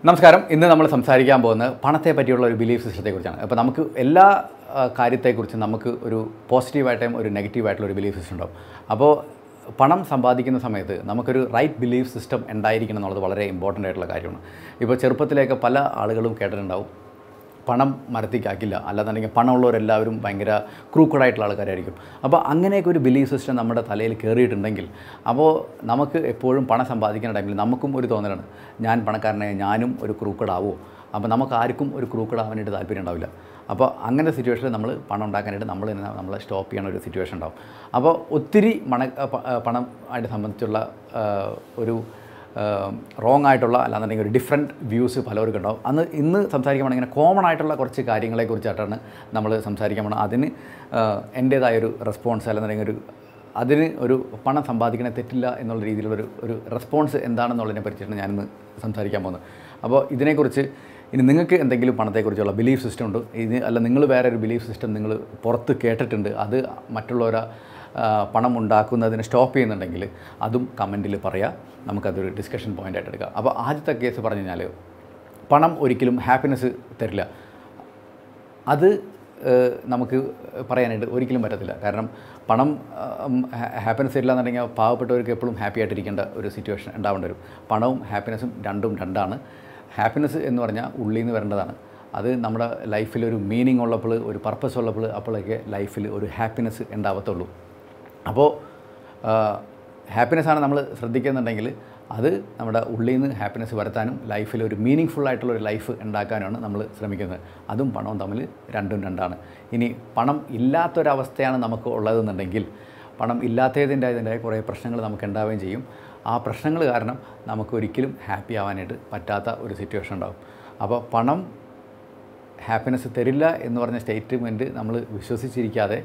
നമസ്കാരം ഇന്ന് നമ്മൾ സംസാരിക്കാൻ പോകുന്നത് പണത്തെ പറ്റിയുള്ള ഒരു ബിലീഫ് സിസ്റ്റത്തെക്കുറിച്ചാണ് അപ്പോൾ നമുക്ക് എല്ലാ ആ, കാര്യത്തെക്കുറിച്ചും നമുക്ക് ഒരു പോസിറ്റീവായിട്ടും ഒരു നെഗറ്റീവായിട്ടുള്ള ഒരു ബിലീഫ് സിസ്റ്റം ഉണ്ടാവും അപ്പോൾ പണം സമ്പാദിക്കുന്ന സമയത്ത് നമുക്കൊരു റൈറ്റ് ബിലീഫ് സിസ്റ്റം ഉണ്ടായിരിക്കണം എന്നുള്ളത് വളരെ ഇമ്പോർട്ടൻ്റ് ആയിട്ടുള്ള കാര്യമാണ് ഇപ്പോൾ ചെറുപ്പത്തിലേക്ക് പല ആളുകളും കേട്ടിട്ടുണ്ടാവും പണം മരത്തിക്കാക്കില്ല അല്ലാന്നുണ്ടെങ്കിൽ പണമുള്ളവരെല്ലാവരും ഭയങ്കര ക്രൂക്കഡായിട്ടുള്ള ആൾക്കാരായിരിക്കും അപ്പോൾ അങ്ങനെയൊക്കെ ഒരു ബിലീഫ് സിസ്റ്റം നമ്മുടെ തലയിൽ കയറിയിട്ടുണ്ടെങ്കിൽ അപ്പോൾ നമുക്ക് എപ്പോഴും പണം സമ്പാദിക്കുന്ന ടൈമിൽ നമുക്കും ഒരു തോന്നലാണ് ഞാൻ പണക്കാരനെ ഞാനും ഒരു ക്രൂക്കഡാവോ അപ്പോൾ നമുക്ക് ആർക്കും ഒരു ക്രൂക്കഡാവാനായിട്ട് താല്പര്യം ഉണ്ടാവില്ല അപ്പോൾ അങ്ങനെ സിറ്റുവേഷനിൽ നമ്മൾ പണം ഉണ്ടാക്കാനായിട്ട് നമ്മൾ തന്നെ നമ്മളെ സ്റ്റോപ്പ് ചെയ്യണ ഒരു സിറ്റുവേഷൻ ഉണ്ടാവും അപ്പോൾ ഒത്തിരി മണ പ- പണം ആയിട്ട് സംബന്ധിച്ചുള്ള ആ, ഒരു റോങ് ആയിട്ടുള്ള അല്ലാന്നുണ്ടെങ്കിൽ ഒരു ഡിഫറെൻറ്റ് വ്യൂസ് പലർക്കും ഉണ്ടാവും അന്ന് ഇന്ന് സംസാരിക്കാൻ ഇങ്ങനെ കോമൺ ആയിട്ടുള്ള കുറച്ച് കാര്യങ്ങളെക്കുറിച്ചായിട്ടാണ് നമ്മൾ സംസാരിക്കാൻ പോണത് അതിന് എൻ്റേതായൊരു റെസ്പോൺസ് അല്ലെന്നുണ്ടെങ്കിൽ ഒരു അതിന് ഒരു പണം സമ്പാദിക്കണേ തെറ്റില്ല എന്നുള്ള രീതിയിലുള്ളൊരു ഒരു റെസ്പോൺസ് എന്താണെന്നുള്ളതിനെ പറ്റിയിട്ടാണ് ഞാനിന്ന് സംസാരിക്കാൻ പോകുന്നത് അപ്പോൾ ഇതിനെക്കുറിച്ച് ഇനി നിങ്ങൾക്ക് എന്തെങ്കിലും പണത്തെക്കുറിച്ചുള്ള ബിലീഫ് സിസ്റ്റം ഉണ്ട് ഇത് അല്ല നിങ്ങൾ വേറെ ഒരു ബിലീഫ് സിസ്റ്റം നിങ്ങൾ പുറത്ത് കേട്ടിട്ടുണ്ട് അത് മറ്റുള്ളവരെ ആ, പണം ഉണ്ടാക്കുന്നതിന് സ്റ്റോപ്പ് ചെയ്യുന്നുണ്ടെങ്കിൽ അതും കമൻറ്റിൽ പറയാം നമുക്കതൊരു ഡിസ്കഷൻ പോയിൻ്റ് ആയിട്ട് എടുക്കാം അപ്പോൾ ആദ്യത്തെ കേസ് പറഞ്ഞു കഴിഞ്ഞാൽ പണം ഒരിക്കലും ഹാപ്പിനെസ് തരില്ല അത് ഏഹ്, നമുക്ക് പറയാനായിട്ട് ഒരിക്കലും പറ്റത്തില്ല കാരണം പണം ഹാപ്പിനെസ് ഇല്ല എന്നുണ്ടെങ്കിൽ പാവപ്പെട്ടവർക്ക് എപ്പോഴും ഹാപ്പി ആയിട്ടിരിക്കേണ്ട ഒരു സിറ്റുവേഷൻ ഉണ്ടാവേണ്ടി വരും പണവും ഹാപ്പിനെസ്സും രണ്ടും രണ്ടാണ് ഹാപ്പിനെസ് എന്ന് പറഞ്ഞാൽ ഉള്ളിൽ നിന്ന് വരേണ്ടതാണ് അത് നമ്മുടെ ലൈഫിൽ ഒരു മീനിങ് ഉള്ളപ്പോൾ ഒരു പർപ്പസ് ഉള്ളപ്പോൾ അപ്പോഴൊക്കെ ലൈഫിൽ ഒരു ഹാപ്പിനെസ് ഉണ്ടാവത്തുള്ളൂ അപ്പോൾ ഹാപ്പിനെസ്സാണ് നമ്മൾ ശ്രദ്ധിക്കുന്നുണ്ടെങ്കിൽ അത് നമ്മുടെ ഉള്ളിൽ നിന്ന് ഹാപ്പിനെസ് വരുത്താനും ലൈഫിൽ ഒരു മീനിങ് ഫുൾ ആയിട്ടുള്ള ഒരു ലൈഫ് ഉണ്ടാക്കാനുമാണ് നമ്മൾ ശ്രമിക്കുന്നത് അതും പണവും തമ്മിൽ രണ്ടും രണ്ടാണ് ഇനി പണം ഇല്ലാത്തൊരവസ്ഥയാണ് നമുക്ക് ഉള്ളതെന്നുണ്ടെങ്കിൽ പണം ഇല്ലാത്തതിൻ്റെ അതിൻ്റെ കുറേ പ്രശ്നങ്ങൾ നമുക്ക് ഉണ്ടാവുകയും ചെയ്യും ആ പ്രശ്നങ്ങൾ കാരണം നമുക്ക് ഒരിക്കലും ഹാപ്പി ആവാനായിട്ട് പറ്റാത്ത ഒരു സിറ്റുവേഷൻ ഉണ്ടാവും അപ്പോൾ പണം ഹാപ്പിനെസ് തരില്ല എന്ന് പറഞ്ഞ സ്റ്റേറ്റ്മെൻറ്റ് നമ്മൾ വിശ്വസിച്ചിരിക്കാതെ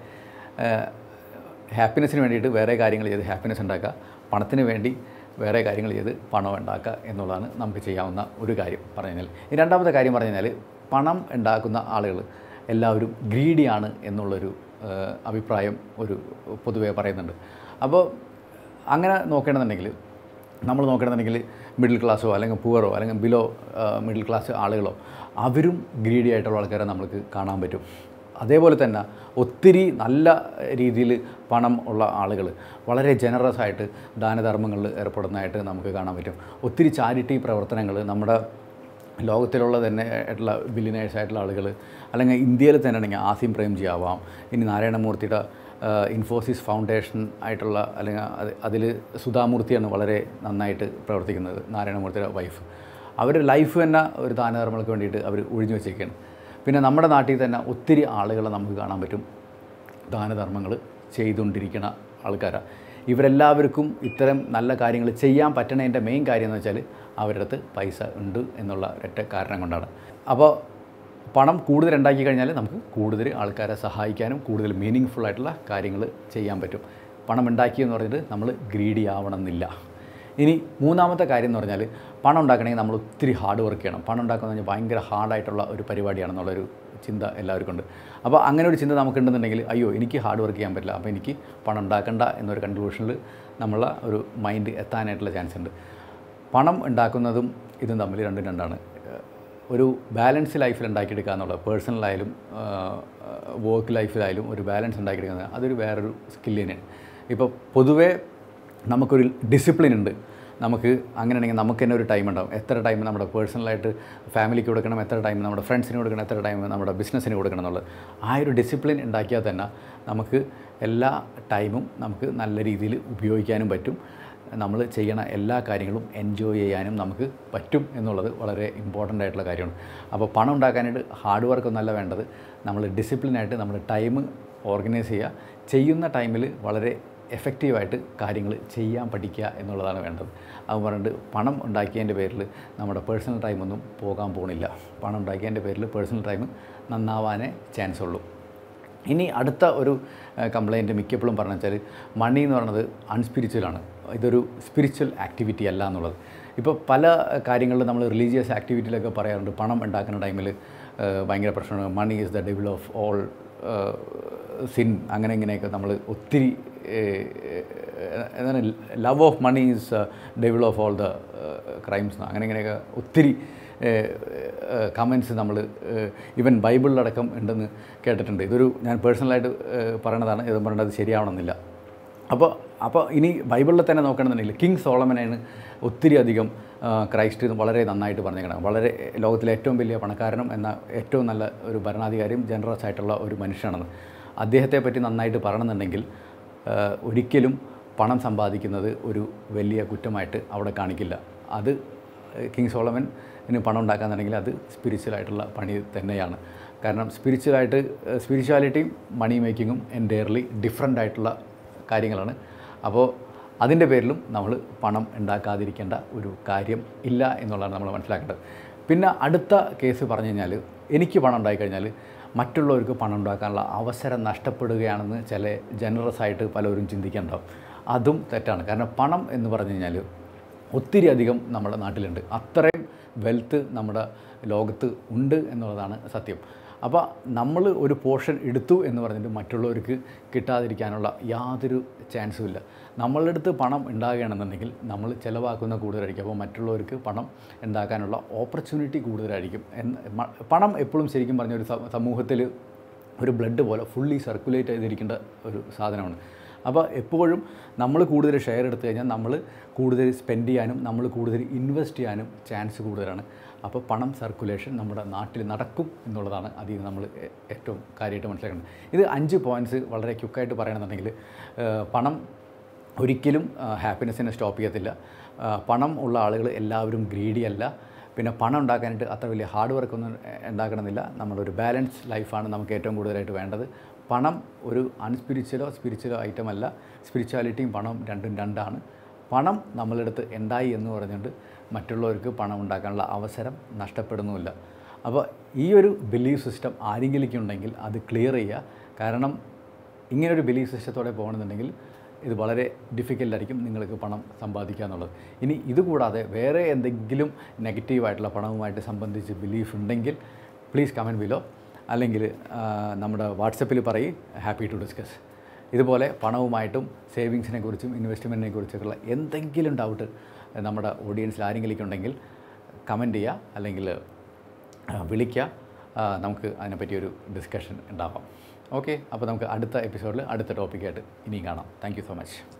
ഹാപ്പിനെസ്സിന് വേണ്ടിയിട്ട് വേറെ കാര്യങ്ങൾ ചെയ്ത് ഹാപ്പിനെസ് ഉണ്ടാക്കുക പണത്തിന് വേണ്ടി വേറെ കാര്യങ്ങൾ ചെയ്ത് പണം ഉണ്ടാക്കുക എന്നുള്ളതാണ് നമുക്ക് ചെയ്യാവുന്ന ഒരു കാര്യം പറഞ്ഞു കഴിഞ്ഞാൽ ഈ രണ്ടാമത്തെ കാര്യം പറഞ്ഞു കഴിഞ്ഞാൽ പണം ഉണ്ടാക്കുന്ന ആളുകൾ എല്ലാവരും ഗ്രീഡിയാണ് എന്നുള്ളൊരു ആ, അഭിപ്രായം ഒരു പൊതുവേ പറയുന്നുണ്ട് അപ്പോൾ അങ്ങനെ നോക്കണമെന്നുണ്ടെങ്കിൽ നമ്മൾ നോക്കണമെന്നുണ്ടെങ്കിൽ മിഡിൽ ക്ലാസ്സോ അല്ലെങ്കിൽ പുവറോ അല്ലെങ്കിൽ ബിലോ മിഡിൽ ക്ലാസ് ആളുകളോ അവരും ഗ്രീഡി ആയിട്ടുള്ള ആൾക്കാരെ നമുക്ക് കാണാൻ പറ്റും അതേപോലെ തന്നെ ഒത്തിരി നല്ല രീതിയിൽ പണം ഉള്ള ആളുകൾ വളരെ ജനറസ് ആയിട്ട് ദാനധർമ്മങ്ങളിൽ ഏർപ്പെടുന്നതായിട്ട് നമുക്ക് കാണാൻ പറ്റും ഒത്തിരി ചാരിറ്റി പ്രവർത്തനങ്ങൾ നമ്മുടെ ലോകത്തിലുള്ള തന്നെ ആയിട്ടുള്ള ബില്യനേഴ്സ് ആയിട്ടുള്ള ആളുകൾ അല്ലെങ്കിൽ ഇന്ത്യയിൽ തന്നെ ആണെങ്കിൽ ആസിം പ്രേംജി ആവാം ഇനി നാരായണമൂർത്തിയുടെ ഇൻഫോസിസ് ഫൗണ്ടേഷൻ ആയിട്ടുള്ള അല്ലെങ്കിൽ അത് അതിൽ സുധാമൂർത്തിയാണ് വളരെ നന്നായിട്ട് പ്രവർത്തിക്കുന്നത് നാരായണമൂർത്തിയുടെ വൈഫ് അവരുടെ ലൈഫ് തന്നെ ഒരു ദാനധർമ്മങ്ങൾക്ക് വേണ്ടിയിട്ട് അവർ ഒഴിഞ്ഞു വെച്ചേക്കാണ് പിന്നെ നമ്മുടെ നാട്ടിൽ തന്നെ ഒത്തിരി ആളുകളെ നമുക്ക് കാണാൻ പറ്റും ദാനധർമ്മങ്ങൾ ചെയ്തുകൊണ്ടിരിക്കുന്ന ആൾക്കാരാണ് ഇവരെല്ലാവർക്കും ഇത്തരം നല്ല കാര്യങ്ങൾ ചെയ്യാൻ പറ്റണതിൻ്റെ മെയിൻ കാര്യം എന്ന് വെച്ചാൽ അവരുടെ അടുത്ത് പൈസ ഉണ്ട് എന്നുള്ള ഒരൊറ്റ കാരണം കൊണ്ടാണ് അപ്പോൾ പണം കൂടുതൽ ഉണ്ടാക്കി കഴിഞ്ഞാൽ നമുക്ക് കൂടുതൽ ആൾക്കാരെ സഹായിക്കാനും കൂടുതൽ മീനിങ് ഫുൾ ആയിട്ടുള്ള കാര്യങ്ങൾ ചെയ്യാൻ പറ്റും പണം ഉണ്ടാക്കി എന്ന് പറഞ്ഞിട്ട് നമ്മൾ ഗ്രീഡി ആവണമെന്നില്ല ഇനി മൂന്നാമത്തെ കാര്യം എന്ന് പറഞ്ഞാൽ പണം ഉണ്ടാക്കണമെങ്കിൽ നമ്മൾ ഒത്തിരി ഹാർഡ് വർക്ക് ചെയ്യണം പണം ഉണ്ടാക്കുന്നത് പറഞ്ഞാൽ ഭയങ്കര ഹാർഡായിട്ടുള്ള ഒരു പരിപാടിയാണെന്നുള്ളൊരു ചിന്ത എല്ലാവർക്കും ഉണ്ട് അപ്പോൾ അങ്ങനെ ഒരു ചിന്ത നമുക്കുണ്ടെന്നുണ്ടെങ്കിൽ അയ്യോ എനിക്ക് ഹാർഡ് വർക്ക് ചെയ്യാൻ പറ്റില്ല അപ്പോൾ എനിക്ക് പണം ഉണ്ടാക്കണ്ട എന്നൊരു കൺക്ലൂഷനിൽ നമ്മളെ ഒരു മൈൻഡ് എത്താനായിട്ടുള്ള ചാൻസ് ഉണ്ട് പണം ഉണ്ടാക്കുന്നതും ഇതും തമ്മിൽ രണ്ടും രണ്ടാണ് ഏഹ് ഒരു ബാലൻസ് ലൈഫിൽ ഉണ്ടാക്കിയെടുക്കുക എന്നുള്ളത് പേഴ്സണലായാലും വർക്ക് ലൈഫിലായാലും ഒരു ബാലൻസ് ഉണ്ടാക്കിയെടുക്കുന്നത് അതൊരു വേറൊരു സ്കില്ല് തന്നെയാണ് ഇപ്പോൾ പൊതുവേ നമുക്കൊരു ഡിസിപ്ലിൻ ഉണ്ട് നമുക്ക് അങ്ങനെയാണെങ്കിൽ നമുക്ക് തന്നെ ഒരു ടൈം ഉണ്ടാവും എത്ര ടൈം നമ്മുടെ പേഴ്സണലായിട്ട് ഫാമിലിക്ക് കൊടുക്കണം എത്ര ടൈം നമ്മുടെ ഫ്രണ്ട്സിന് കൊടുക്കണം എത്ര ടൈം നമ്മുടെ ബിസിനസ്സിന് കൊടുക്കണം എന്നുള്ളത് ആ ഒരു ഡിസിപ്ലിൻ ഉണ്ടാക്കിയാൽ തന്നെ നമുക്ക് എല്ലാ ടൈമും നമുക്ക് നല്ല രീതിയിൽ ഉപയോഗിക്കാനും പറ്റും നമ്മൾ ചെയ്യണ എല്ലാ കാര്യങ്ങളും എൻജോയ് ചെയ്യാനും നമുക്ക് പറ്റും എന്നുള്ളത് വളരെ ഇമ്പോർട്ടൻ്റ് ആയിട്ടുള്ള കാര്യമാണ് അപ്പോൾ പണം ഉണ്ടാക്കാനായിട്ട് ഹാർഡ് വർക്ക് ഒന്നല്ല വേണ്ടത് നമ്മൾ ഡിസിപ്ലിനായിട്ട് നമ്മൾ ടൈം ഓർഗനൈസ് ചെയ്യുക ചെയ്യുന്ന ടൈമിൽ വളരെ എഫക്റ്റീവായിട്ട് കാര്യങ്ങൾ ചെയ്യാൻ പഠിക്കുക എന്നുള്ളതാണ് വേണ്ടത് അത് പറഞ്ഞിട്ട് പണം ഉണ്ടാക്കിയതിൻ്റെ പേരിൽ നമ്മുടെ പേഴ്സണൽ ടൈമൊന്നും പോകാൻ പോണില്ല പണം ഉണ്ടാക്കിയതിൻ്റെ പേരിൽ പേഴ്സണൽ ടൈം നന്നാവാനേ ചാൻസ് ഉള്ളൂ ഇനി അടുത്ത ഒരു കംപ്ലൈൻറ്റ് മിക്കപ്പോഴും പറഞ്ഞു വെച്ചാൽ മണി എന്ന് പറയുന്നത് അൺസ്പിരിച്വലാണ് ഇതൊരു സ്പിരിച്വൽ ആക്ടിവിറ്റി അല്ല എന്നുള്ളത് ഇപ്പോൾ പല കാര്യങ്ങളിലും നമ്മൾ റിലീജിയസ് ആക്ടിവിറ്റിയിലൊക്കെ പറയാറുണ്ട് പണം ഉണ്ടാക്കുന്ന ടൈമിൽ ഭയങ്കര പ്രശ്നമാണ് money is the devil of all sin അങ്ങനെ ഇങ്ങനെയൊക്കെ നമ്മൾ ഒത്തിരി ഏഹ്, എന്താണ് love of money is devil of all the crimes അങ്ങനെ ഇങ്ങനെയൊക്കെ ഒത്തിരി കമൻസ് നമ്മൾ ഈവൻ ബൈബിളിലടക്കം ഉണ്ടെന്ന് കേട്ടിട്ടുണ്ട് ഇതൊരു ഞാൻ പേഴ്സണലായിട്ട് പറയണതാണ് ഇത് പറയേണ്ടത് ശരിയാവണമെന്നില്ല അപ്പോൾ അപ്പോൾ ഇനി ബൈബിളിൽ തന്നെ നോക്കണമെന്നുണ്ടെങ്കിൽ കിങ് സോളമനാണ് ഒത്തിരി അധികം ആ, ക്രൈസ്റ്റ് ഇത് വളരെ നന്നായിട്ട് പറഞ്ഞേക്കണം വളരെ ലോകത്തിലെ ഏറ്റവും വലിയ പണക്കാരനും എന്ന ഏറ്റവും നല്ല ഒരു ഭരണാധികാരിയും ജനറസ് ആയിട്ടുള്ള ഒരു മനുഷ്യനാണെന്ന് അദ്ദേഹത്തെ പറ്റി നന്നായിട്ട് പറയണമെന്നുണ്ടെങ്കിൽ ആ, ഒരിക്കലും പണം സമ്പാദിക്കുന്നത് ഒരു വലിയ കുറ്റമായിട്ട് അവിടെ കാണിക്കില്ല അത് കിങ് സോളമന് പണം ഉണ്ടാക്കാന്നുണ്ടെങ്കിൽ അത് സ്പിരിച്വലായിട്ടുള്ള പണി തന്നെയാണ് കാരണം സ്പിരിച്വലായിട്ട് സ്പിരിച്വാലിറ്റിയും മണി മേക്കിങ്ങും എൻറ്റയർലി ഡിഫറെൻ്റ് ആയിട്ടുള്ള കാര്യങ്ങളാണ് അപ്പോൾ അതിൻ്റെ പേരിലും നമ്മൾ പണം ഉണ്ടാക്കാതിരിക്കേണ്ട ഒരു കാര്യം ഇല്ല എന്നുള്ളതാണ് നമ്മൾ മനസ്സിലാക്കേണ്ടത് പിന്നെ അടുത്ത കേസ് പറഞ്ഞു കഴിഞ്ഞാൽ എനിക്ക് പണം ഉണ്ടായിക്കഴിഞ്ഞാൽ മറ്റുള്ളവർക്ക് പണം ഉണ്ടാക്കാനുള്ള അവസരം നഷ്ടപ്പെടുകയാണെന്ന് ചില ജനറസ് ആയിട്ട് പലരും ചിന്തിക്കുന്നുണ്ടാവും അതും തെറ്റാണ് കാരണം പണം എന്ന് പറഞ്ഞു കഴിഞ്ഞാൽ ഒത്തിരി അധികം നമ്മുടെ നാട്ടിലുണ്ട് അത്രയും വെൽത്ത് നമ്മുടെ ലോകത്ത് ഉണ്ട് എന്നുള്ളതാണ് സത്യം അപ്പോൾ നമ്മൾ ഒരു പോർഷൻ എടുത്തു എന്ന് പറഞ്ഞിട്ട് മറ്റുള്ളവർക്ക് കിട്ടാതിരിക്കാനുള്ള യാതൊരു ചാൻസും ഇല്ല നമ്മളുടെ അടുത്ത് പണം ഉണ്ടാകുകയാണെന്നുണ്ടെങ്കിൽ നമ്മൾ ചിലവാക്കുന്ന കൂടുതലായിരിക്കും അപ്പോൾ മറ്റുള്ളവർക്ക് പണം ഉണ്ടാക്കാനുള്ള ഓപ്പർച്യൂണിറ്റി കൂടുതലായിരിക്കും എന്ന് മ- പണം എപ്പോഴും ശരിക്കും പറഞ്ഞ ഒരു സ- സമൂഹത്തിൽ ഒരു ബ്ലഡ് പോലെ ഫുള്ളി സർക്കുലേറ്റ് ചെയ്തിരിക്കേണ്ട ഒരു സാധനമാണ് അപ്പോൾ എപ്പോഴും നമ്മൾ കൂടുതൽ ഷെയർ എടുത്തു കഴിഞ്ഞാൽ നമ്മൾ കൂടുതൽ സ്പെൻഡ് ചെയ്യാനും നമ്മൾ കൂടുതൽ ഇൻവെസ്റ്റ് ചെയ്യാനും ചാൻസ് കൂടുതലാണ് അപ്പോൾ പണം സർക്കുലേഷൻ നമ്മുടെ നാട്ടിൽ നടക്കും എന്നുള്ളതാണ് അതിൽ നമ്മൾ ഏ- ഏറ്റവും കാര്യമായിട്ട് മനസ്സിലാക്കുന്നത് ഇത് അഞ്ച് പോയിൻറ്റ്സ് വളരെ ക്യുക്കായിട്ട് പറയണമെന്നുണ്ടെങ്കിൽ ഏഹ്, പണം ഒരിക്കലും ഹാപ്പിനെസ്സിനെ സ്റ്റോപ്പ് ചെയ്യത്തില്ല ആ, പണം ഉള്ള ആളുകൾ എല്ലാവരും ഗ്രീഡി അല്ല പിന്നെ പണം ഉണ്ടാക്കാനായിട്ട് അത്ര വലിയ ഹാർഡ് വർക്ക് ഒന്നും എ- ഉണ്ടാക്കണമെന്നില്ല നമ്മളൊരു ബാലൻസ് ലൈഫാണ് നമുക്ക് ഏറ്റവും കൂടുതലായിട്ട് വേണ്ടത് പണം ഒരു അൺസ്പിരിച്വലോ സ്പിരിച്വലോ ഐറ്റം അല്ല സ്പിരിച്വാലിറ്റിയും പണവും രണ്ടും രണ്ടാണ് പണം നമ്മളുടെ അടുത്ത് ഉണ്ടായി എന്ന് പറഞ്ഞുകൊണ്ട് മറ്റുള്ളവർക്ക് പണം ഉണ്ടാക്കാനുള്ള അവസരം നഷ്ടപ്പെടുന്നുമില്ല അപ്പോൾ ഈ ഒരു ബിലീഫ് സിസ്റ്റം ആരെങ്കിലും ഉണ്ടെങ്കിൽ അത് ക്ലിയർ ചെയ്യുക കാരണം ഇങ്ങനൊരു ബിലീഫ് സിസ്റ്റത്തോടെ പോകണമെന്നുണ്ടെങ്കിൽ ഇത് വളരെ ഡിഫിക്കൽട്ടായിരിക്കും നിങ്ങൾക്ക് പണം സമ്പാദിക്കുക എന്നുള്ളത് ഇനി ഇതുകൂടാതെ വേറെ എന്തെങ്കിലും നെഗറ്റീവായിട്ടുള്ള പണവുമായിട്ട് സംബന്ധിച്ച് ബിലീഫ് ഉണ്ടെങ്കിൽ പ്ലീസ് കമൻറ്റ് ബിലോ അല്ലെങ്കിൽ ആ, നമ്മുടെ വാട്സപ്പിൽ പറയും ഹാപ്പി ടു ഡിസ്കസ് ഇതുപോലെ പണവുമായിട്ടും സേവിങ്സിനെ കുറിച്ചും ഇൻവെസ്റ്റ്മെൻറ്റിനെ കുറിച്ചൊക്കെയുള്ള എന്തെങ്കിലും ഡൗട്ട് നമ്മുടെ ഓഡിയൻസിൽ ആരെങ്കിലും ഉണ്ടെങ്കിൽ കമൻറ്റ് ചെയ്യുക അല്ലെങ്കിൽ ആ, വിളിക്കുക ആ, നമുക്ക് അതിനെപ്പറ്റി ഒരു ഡിസ്കഷൻ ഉണ്ടാവാം ഓക്കെ അപ്പോൾ നമുക്ക് അടുത്ത എപ്പിസോഡിൽ അടുത്ത ടോപ്പിക്കായിട്ട് ഇനിയും കാണാം താങ്ക് യു സോ മച്ച്